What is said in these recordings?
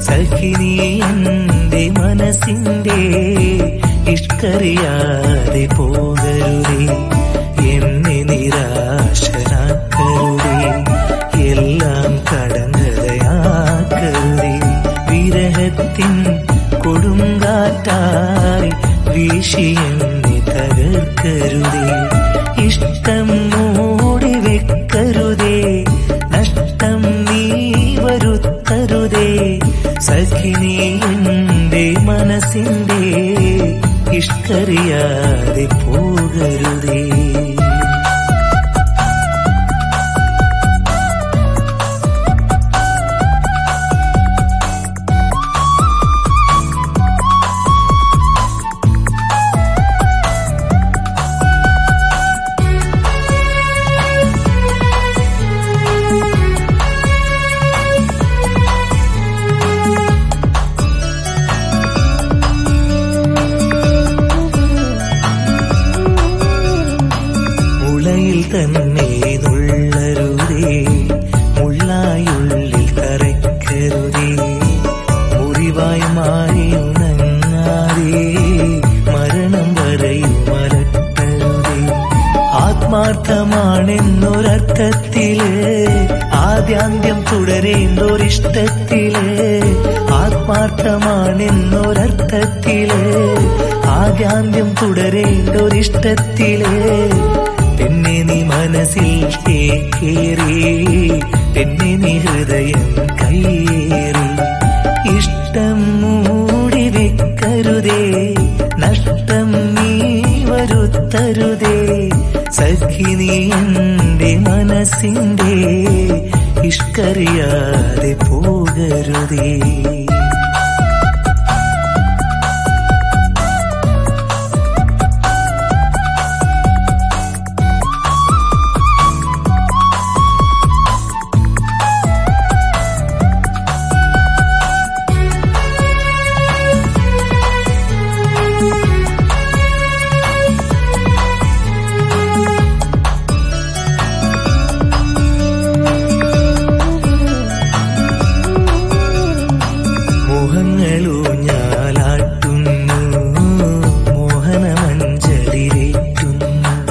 സഖിനി എന്റെ മനസ്സിന്റെ ഇഷ്കറിയാതെ പോകരുതേ എന്നെ നിരാശനാക്കരുതേ എല്ലാം കടങ്കഥയാക്കരുതേ വിരഹത്തിൻ കൊടുങ്കാറ്റായി വീശി എന്നെ തകർക്കരുതേ ഇഷ്ടം മൂടി വെക്കരുതേ നഷ്ടം നീ വരുത്തരുതേ സഖിനി എന്റെ മനസ്സിന്റെ ഇഷ്കറിയാതെ പോകരുതേ മുളയിൽ തന്നെ നുള്ളരുതേ മുള്ളായുള്ളിൽ കറയ്ക്കരുതേ മുറിവായി മാറി ഉണങ്ങാതെ മരണം വരെയും മലട്ടരുതേ ആത്മാർത്ഥമാണെന്നൊരർത്ഥത്തില് ആദ്യാന്ത്യം തുടരേണ്ടൊരിഷ്ടത്തില് ആത്മാർത്ഥമാണെന്നൊരർത്ഥത്തില് ആദ്യാന്ത്യം തുടരേണ്ടൊരിഷ്ടത്തില് പെണ്ണെ നീ മനസ്സിൽ കേറി പെണ്ണെ നീ ഹൃദയം കയ്യേറി ഇഷ്ടം മൂടി വെക്കരുതേ നഷ്ടം നീ വരുത്തരുതേ സഖിനി എന്റെ മനസ്സിന്റെ ഇഷ്കറിയാതെ പോകരുതേ മോഹങ്ങളൂഞ്ഞാലാട്ടുന്നു മോഹനമഞ്ചലിലേറ്റുന്നു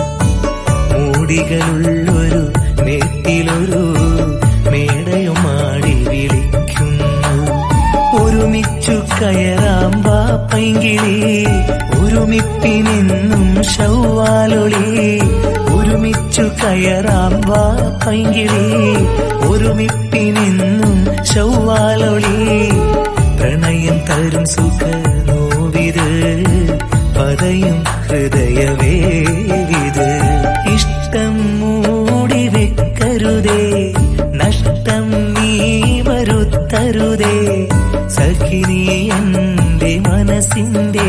മൂടികളുള്ളൊരു മേട്ടിലൊരു മേടയുമാടി വിളിക്കുന്നു ഒരുമിച്ചു കയറാം വാപ്പൈങ്കിളി ഒരുമിപ്പിനെന്നും ശൗവാലൊളി ഒരുമിച്ചു കയറാം വാപ്പൈങ്കിളി ഒരുമിപ്പിനെന്നും ശൗവാലൊളി പ്രണയം തരും സുഖ നോവിത് പതയും ഹൃദയവേവിത് ഇഷ്ടം മൂടി വെക്കരുതേ നഷ്ടം നീ വരുത്തരുതേ സഖിനി എന്റെ മനസ്സിന്റെ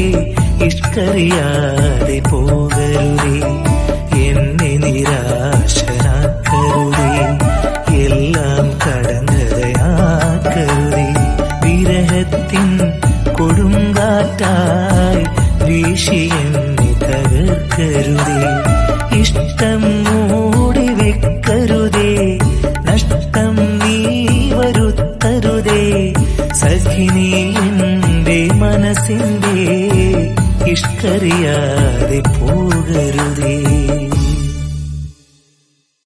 ഇഷ്കറിയാതെ പോകരുതേ എന്നെ നിരാശനാക്കരുതേ എല്ലാം കടങ്കഥയാക്കരുതേ വിരഹത്തിൻ കൊടുങ്കാറ്റായി വീശി എന്നെ തകർക്കരുതേ ഇഷ്ടം മൂടി വെക്കരുതേ നഷ്ടം നീ വരുത്തരുതേ സഖിനി എന്റെ മനസ്സിന്റെ ഇഷ്കറിയാതെ പോകരുതേ